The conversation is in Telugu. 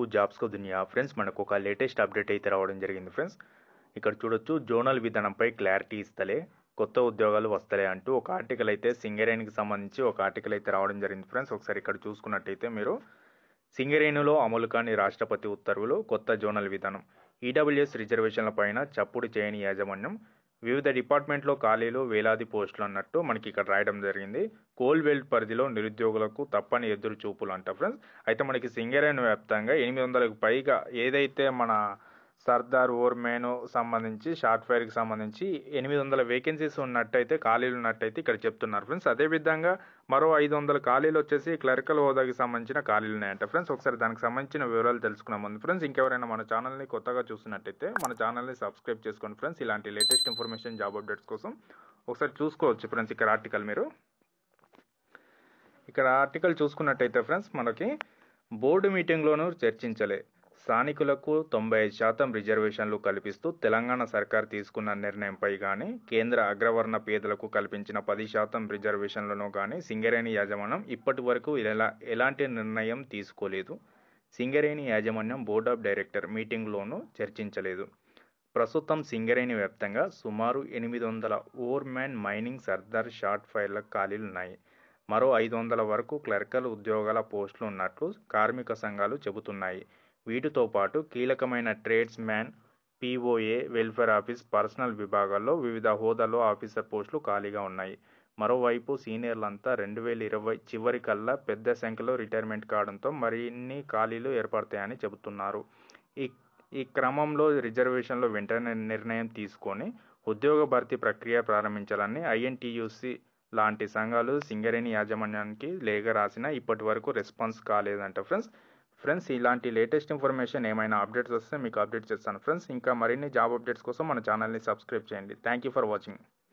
జాబ్స్కో దునియా ఫ్రెండ్స్ మనకు ఒక లేటెస్ట్ అప్డేట్ అయితే రావడం జరిగింది ఫ్రెండ్స్ ఇక్కడ చూడొచ్చు జోనల్ విధానంపై క్లారిటీ ఇస్తలే కొత్త ఉద్యోగాలు వస్తలే అంటూ ఒక ఆర్టికల్ అయితే సింగరేణికి సంబంధించి ఒక ఆర్టికల్ అయితే రావడం జరిగింది ఫ్రెండ్స్ ఒకసారి ఇక్కడ చూసుకున్నట్టయితే మీరు సింగరేణిలో అమలు కాని రాష్ట్రపతి ఉత్తర్వులు కొత్త జోనల్ విధానం ఈడబ్ల్యూఎస్ రిజర్వేషన్ల పైన చప్పుడు చేయని యాజమాన్యం వివిధ డిపార్ట్మెంట్లో ఖాళీలు వేలాది పోస్టులు అన్నట్టు మనకి ఇక్కడ రాయడం జరిగింది కోల్వెల్ట్ పరిధిలో నిరుద్యోగులకు తప్పని ఎదురు చూపులు అంట ఫ్రెండ్స్ అయితే మనకి సింగరేణి వ్యాప్తంగా ఎనిమిది వందలకు పైగా ఏదైతే మన సర్దార్ ఓర్మేను సంబంధించి షార్ట్ ఫైర్కి సంబంధించి ఎనిమిది వందల వేకెన్సీస్ ఉన్నట్టయితే ఖాళీలు ఉన్నట్టయితే ఇక్కడ చెప్తున్నారు ఫ్రెండ్స్ అదేవిధంగా మరో ఐదు వందల ఖాళీలు వచ్చేసి క్లరికల్ హోదాకి సంబంధించిన ఖాళీలు ఉన్నాయంట ఫ్రెండ్స్ ఒకసారి దానికి సంబంధించిన వివరాలు తెలుసుకున్నాం ముందు ఫ్రెండ్స్ ఇంకెవరైనా మన ఛానల్ని కొత్తగా చూస్తున్నట్టయితే మన ఛానల్ని సబ్స్క్రైబ్ చేసుకోండి ఫ్రెండ్స్ ఇలాంటి లేటెస్ట్ ఇన్ఫర్మేషన్ జాబ్ అప్డేట్స్ కోసం ఒకసారి చూసుకోవచ్చు ఫ్రెండ్స్ ఇక్కడ ఆర్టికల్ మీరు ఇక్కడ ఆర్టికల్ చూసుకున్నట్టయితే ఫ్రెండ్స్ మనకి బోర్డు మీటింగ్లోనూ చర్చించలే స్థానికులకు తొంభై ఐదు శాతం రిజర్వేషన్లు కల్పిస్తూ తెలంగాణ సర్కార్ తీసుకున్న నిర్ణయంపై కానీ కేంద్ర అగ్రవర్ణ పేదలకు కల్పించిన పది శాతం రిజర్వేషన్లను కానీ సింగరేణి యాజమాన్యం ఇప్పటి వరకు ఎలా ఎలాంటి నిర్ణయం తీసుకోలేదు సింగరేణి యాజమాన్యం బోర్డ్ ఆఫ్ డైరెక్టర్ మీటింగ్లోనూ చర్చించలేదు ప్రస్తుతం సింగరేణి వ్యాప్తంగా సుమారు ఎనిమిది వందల ఓర్మ్యాన్ మైనింగ్ సర్దార్ షార్ట్ ఫైర్ల ఖాళీలు ఉన్నాయి మరో ఐదు వందల వరకు క్లర్కల్ ఉద్యోగాల పోస్టులు ఉన్నట్లు కార్మిక సంఘాలు చెబుతున్నాయి వీటితో పాటు కీలకమైన tradesman POA welfare office personnel విభాగాల్లో వివిధ హోదాలో ఆఫీసర్ పోస్టులు ఖాళీగా ఉన్నాయి మరోవైపు సీనియర్లంతా రెండు వేల ఇరవై చివరి కల్లా పెద్ద సంఖ్యలో రిటైర్మెంట్ కావడంతో మరిన్ని ఖాళీలు ఏర్పడతాయని చెబుతున్నారు ఈ ఈ క్రమంలో రిజర్వేషన్లో వెంటనే నిర్ణయం తీసుకొని ఉద్యోగ భర్తీ ప్రక్రియ ప్రారంభించాలని ఐఎన్టీయూసీ లాంటి సంఘాలు సింగరేణి యాజమాన్యానికి లేఖ రాసినా ఇప్పటి వరకు రెస్పాన్స్ కాలేదంట ఫ్రెండ్స్ ఫ్రెండ్స్ ఇలాంటి లేటెస్ట్ ఇన్ఫర్మేషన్ ఏమైనా అప్డేట్స్ వస్తే మీకు అప్డేట్ చేస్తాను ఫ్రెండ్స్ ఇంకా మరిన్ని జాబ్ అప్డేట్స్ కోసం మన ఛానల్ని సబ్స్క్రైబ్ చేయండి థ్యాంక్ యూ ఫర్ వాచింగ్